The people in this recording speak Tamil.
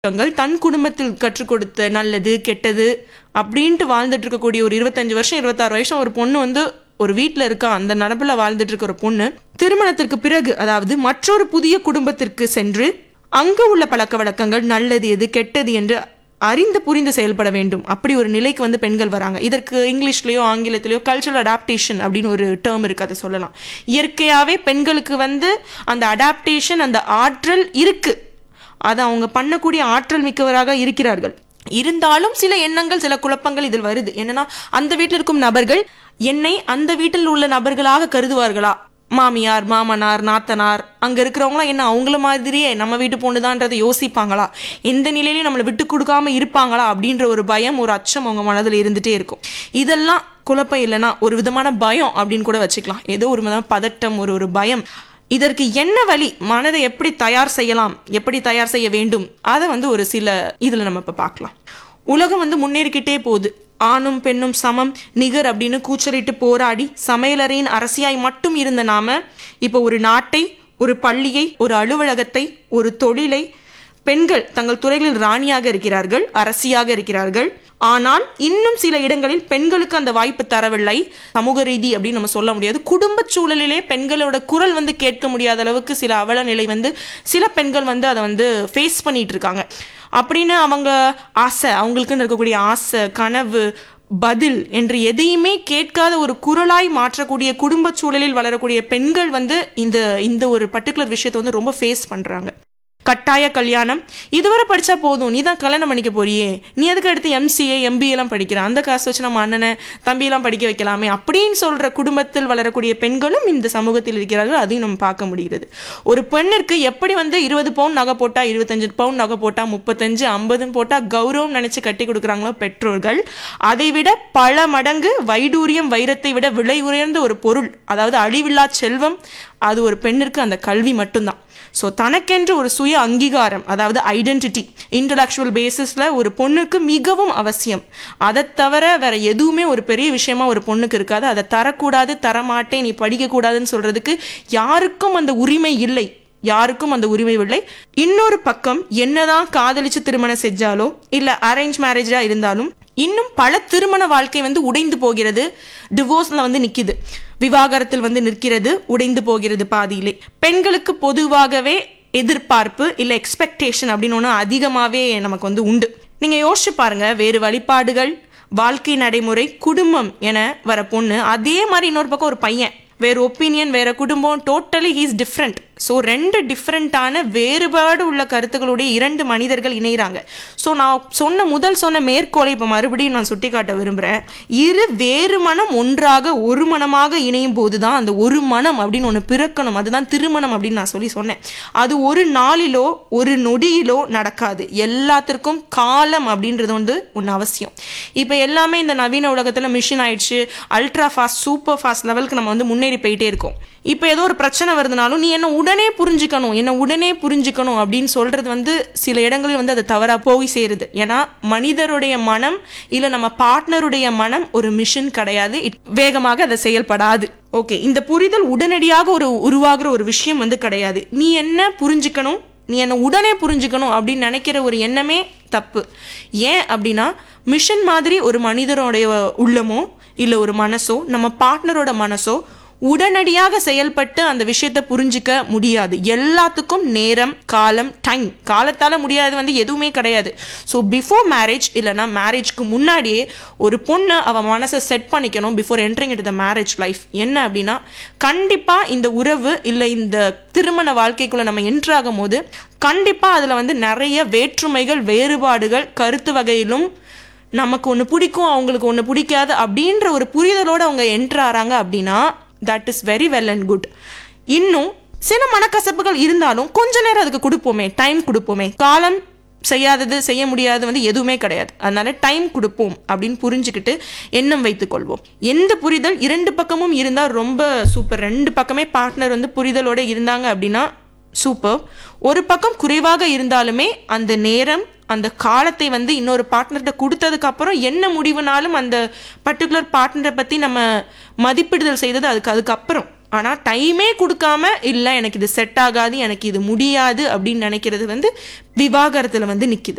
பழக்கங்கள் தன் குடும்பத்தில் கற்றுக் கொடுத்த நல்லது கெட்டது அப்படின்ட்டு வாழ்ந்துட்டு இருக்கக்கூடிய ஒரு இருபத்தஞ்சு வருஷம் இருபத்தாறு வருஷம் ஒரு பொண்ணு வந்து ஒரு வீட்டில் இருக்கா அந்த நடப்புல வாழ்ந்துட்டு இருக்க ஒரு பொண்ணு திருமணத்திற்கு பிறகு அதாவது மற்றொரு புதிய குடும்பத்திற்கு சென்று அங்கு உள்ள பழக்க வழக்கங்கள் நல்லது எது கெட்டது என்று அறிந்து புரிந்து செயல்பட வேண்டும் அப்படி ஒரு நிலைக்கு வந்து பெண்கள் வராங்க இதற்கு இங்கிலீஷ்லயோ ஆங்கிலத்திலயோ கல்ச்சுரல் அடாப்டேஷன் அப்படின்னு ஒரு டேர்ம் இருக்கு அதை சொல்லலாம் இயற்கையாவே பெண்களுக்கு வந்து அந்த அடாப்டேஷன் அந்த ஆற்றல் இருக்கு அதை அவங்க பண்ணக்கூடிய ஆற்றல் மிக்கவராக இருக்கிறார்கள் இருந்தாலும் சில எண்ணங்கள் சில குழப்பங்கள் இதில் வருது என்னன்னா அந்த வீட்டில் இருக்கும் நபர்கள் என்னை அந்த வீட்டில் உள்ள நபர்களாக கருதுவார்களா மாமியார் மாமனார் நாத்தனார் அங்க இருக்கிறவங்களாம் என்ன அவங்கள மாதிரியே நம்ம வீட்டு பொண்ணுதான்றதை யோசிப்பாங்களா எந்த நிலையிலையும் நம்மளை விட்டு கொடுக்காம இருப்பாங்களா அப்படின்ற ஒரு பயம் ஒரு அச்சம் அவங்க மனதில் இருந்துட்டே இருக்கும் இதெல்லாம் குழப்பம் இல்லைன்னா ஒரு விதமான பயம் அப்படின்னு கூட வச்சுக்கலாம் ஏதோ ஒரு விதமான பதட்டம் ஒரு ஒரு பயம் இதற்கு என்ன வழி மனதை எப்படி தயார் செய்யலாம் எப்படி தயார் செய்ய வேண்டும் அதை வந்து ஒரு சில இதில் நம்ம இப்போ பார்க்கலாம் உலகம் வந்து முன்னேறிக்கிட்டே போகுது ஆணும் பெண்ணும் சமம் நிகர் அப்படின்னு கூச்சலிட்டு போராடி சமையலறையின் அரசியாய் மட்டும் இருந்த நாம இப்போ ஒரு நாட்டை ஒரு பள்ளியை ஒரு அலுவலகத்தை ஒரு தொழிலை பெண்கள் தங்கள் துறைகளில் ராணியாக இருக்கிறார்கள் அரசியாக இருக்கிறார்கள் ஆனால் இன்னும் சில இடங்களில் பெண்களுக்கு அந்த வாய்ப்பு தரவில்லை சமூக ரீதி அப்படின்னு நம்ம சொல்ல முடியாது குடும்ப சூழலிலே பெண்களோட குரல் வந்து கேட்க முடியாத அளவுக்கு சில அவல நிலை வந்து சில பெண்கள் வந்து அதை வந்து ஃபேஸ் பண்ணிட்டு இருக்காங்க அப்படின்னு அவங்க ஆசை அவங்களுக்குன்னு இருக்கக்கூடிய ஆசை கனவு பதில் என்று எதையுமே கேட்காத ஒரு குரலாய் மாற்றக்கூடிய குடும்ப சூழலில் வளரக்கூடிய பெண்கள் வந்து இந்த இந்த ஒரு பர்டிகுலர் விஷயத்தை வந்து ரொம்ப ஃபேஸ் பண்றாங்க கட்டாய கல்யாணம் இதுவரை படிச்சா போதும் நீ தான் கல்யாணம் பண்ணிக்க போறியே நீ அதுக்கு அடுத்து எம்சிஏ எம்பிஏ எல்லாம் படிக்கிற அந்த காசு வச்சு நம்ம அண்ணனை தம்பியெல்லாம் படிக்க வைக்கலாமே அப்படின்னு சொல்ற குடும்பத்தில் வளரக்கூடிய பெண்களும் இந்த சமூகத்தில் இருக்கிறார்கள் அதையும் நம்ம பார்க்க முடிகிறது ஒரு பெண்ணிற்கு எப்படி வந்து இருபது பவுன் நகை போட்டா இருபத்தஞ்சு பவுன் நகை போட்டா முப்பத்தஞ்சு ஐம்பதுன்னு போட்டா கௌரவம் நினைச்சு கட்டி கொடுக்குறாங்களோ பெற்றோர்கள் அதை விட பல மடங்கு வைடூரியம் வைரத்தை விட விலை உயர்ந்த ஒரு பொருள் அதாவது அழிவில்லா செல்வம் அது ஒரு பெண்ணிற்கு அந்த கல்வி மட்டும்தான் ஸோ தனக்கென்று ஒரு சுய அங்கீகாரம் அதாவது ஐடென்டிட்டி இன்டலெக்சுவல் பேசிஸில் ஒரு பொண்ணுக்கு மிகவும் அவசியம் அதை தவிர வேற எதுவுமே ஒரு பெரிய விஷயமா ஒரு பொண்ணுக்கு இருக்காது அதை தரக்கூடாது தரமாட்டேன் நீ படிக்கக்கூடாதுன்னு சொல்றதுக்கு யாருக்கும் அந்த உரிமை இல்லை யாருக்கும் அந்த உரிமை இல்லை இன்னொரு பக்கம் என்னதான் காதலிச்சு திருமணம் செஞ்சாலோ இல்ல அரேஞ்ச் மேரேஜா இருந்தாலும் இன்னும் பல திருமண வாழ்க்கை வந்து உடைந்து போகிறது டிவோர்ஸ்ல வந்து நிக்குது விவாகரத்தில் வந்து நிற்கிறது உடைந்து போகிறது பாதியிலே பெண்களுக்கு பொதுவாகவே எதிர்பார்ப்பு இல்ல எக்ஸ்பெக்டேஷன் அப்படின்னு ஒன்று அதிகமாவே நமக்கு வந்து உண்டு நீங்க யோசிச்சு பாருங்க வேறு வழிபாடுகள் வாழ்க்கை நடைமுறை குடும்பம் என வர பொண்ணு அதே மாதிரி இன்னொரு பக்கம் ஒரு பையன் வேறு ஒப்பீனியன் வேற குடும்பம் டோட்டலி ஹீஸ் டிஃப்ரெண்ட் ஸோ ரெண்டு டிஃப்ரெண்ட்டான வேறுபாடு உள்ள கருத்துக்களுடைய இரண்டு மனிதர்கள் இணைகிறாங்க ஸோ நான் சொன்ன முதல் சொன்ன மேற்கோளை இப்போ மறுபடியும் நான் சுட்டிக்காட்ட விரும்புகிறேன் இரு வேறு மனம் ஒன்றாக ஒரு மனமாக இணையும் போது தான் அந்த ஒரு மனம் அப்படின்னு ஒன்று பிறக்கணும் அதுதான் திருமணம் அப்படின்னு நான் சொல்லி சொன்னேன் அது ஒரு நாளிலோ ஒரு நொடியிலோ நடக்காது எல்லாத்திற்கும் காலம் அப்படின்றது வந்து ஒன்று அவசியம் இப்போ எல்லாமே இந்த நவீன உலகத்தில் மிஷின் ஆயிடுச்சு அல்ட்ரா ஃபாஸ்ட் சூப்பர் ஃபாஸ்ட் லெவலுக்கு நம்ம வந்து முன்னேறி போயிட்டே இருக்கோம் இப்போ ஏதோ ஒரு பிரச்சனை வருதுனாலும் நீ என்ன உடனே புரிஞ்சுக்கணும் என்ன உடனே புரிஞ்சுக்கணும் அப்படின்னு சொல்றது வந்து சில இடங்களில் வந்து அது தவறா போய் சேருது ஏன்னா மனிதருடைய மனம் இல்லை நம்ம பார்ட்னருடைய மனம் ஒரு மிஷின் கிடையாது it- வேகமாக அதை செயல்படாது ஓகே இந்த புரிதல் உடனடியாக ஒரு உருவாகிற ஒரு விஷயம் வந்து கிடையாது நீ என்ன புரிஞ்சுக்கணும் நீ என்ன உடனே புரிஞ்சுக்கணும் அப்படின்னு நினைக்கிற ஒரு எண்ணமே தப்பு ஏன் அப்படின்னா மிஷன் மாதிரி ஒரு மனிதருடைய உள்ளமோ இல்லை ஒரு மனசோ நம்ம பார்ட்னரோட மனசோ உடனடியாக செயல்பட்டு அந்த விஷயத்தை புரிஞ்சுக்க முடியாது எல்லாத்துக்கும் நேரம் காலம் டைம் காலத்தால முடியாது வந்து எதுவுமே கிடையாது ஸோ பிஃபோர் மேரேஜ் இல்லைன்னா மேரேஜ்க்கு முன்னாடியே ஒரு பொண்ணு அவ மனசை செட் பண்ணிக்கணும் before entering it the marriage life என்ன அப்படின்னா கண்டிப்பா இந்த உறவு இல்லை இந்த திருமண வாழ்க்கைக்குள்ள நம்ம என்ட்ரு ஆகும் போது கண்டிப்பா அதுல வந்து நிறைய வேற்றுமைகள் வேறுபாடுகள் கருத்து வகையிலும் நமக்கு ஒன்று பிடிக்கும் அவங்களுக்கு ஒன்று பிடிக்காது அப்படின்ற ஒரு புரிதலோடு அவங்க என்ட்ரு ஆறாங்க அப்படின்னா that is very well and good இன்னும் சில மனக்கசப்புகள் இருந்தாலும் கொஞ்ச நேரம் அதுக்கு கொடுப்போமே டைம் கொடுப்போமே காலம் செய்யாதது செய்ய முடியாதது வந்து எதுவுமே கிடையாது அதனால டைம் கொடுப்போம் அப்படின்னு புரிஞ்சுக்கிட்டு எண்ணம் வைத்துக் கொள்வோம் எந்த புரிதல் இரண்டு பக்கமும் இருந்தால் ரொம்ப சூப்பர் ரெண்டு பக்கமே பார்ட்னர் வந்து புரிதலோட இருந்தாங்க அப்படின்னா சூப்பர் ஒரு பக்கம் குறைவாக இருந்தாலுமே அந்த நேரம் அந்த காலத்தை வந்து இன்னொரு பார்ட்னர்கிட்ட கொடுத்ததுக்கு அப்புறம் என்ன முடிவுனாலும் அந்த பர்டிகுலர் பார்ட்னரை பற்றி நம்ம மதிப்பிடுதல் செய்தது அதுக்கு அதுக்கப்புறம் ஆனால் டைமே கொடுக்காம இல்லை எனக்கு இது செட் ஆகாது எனக்கு இது முடியாது அப்படின்னு நினைக்கிறது வந்து விவாகரத்தில் வந்து நிற்கிது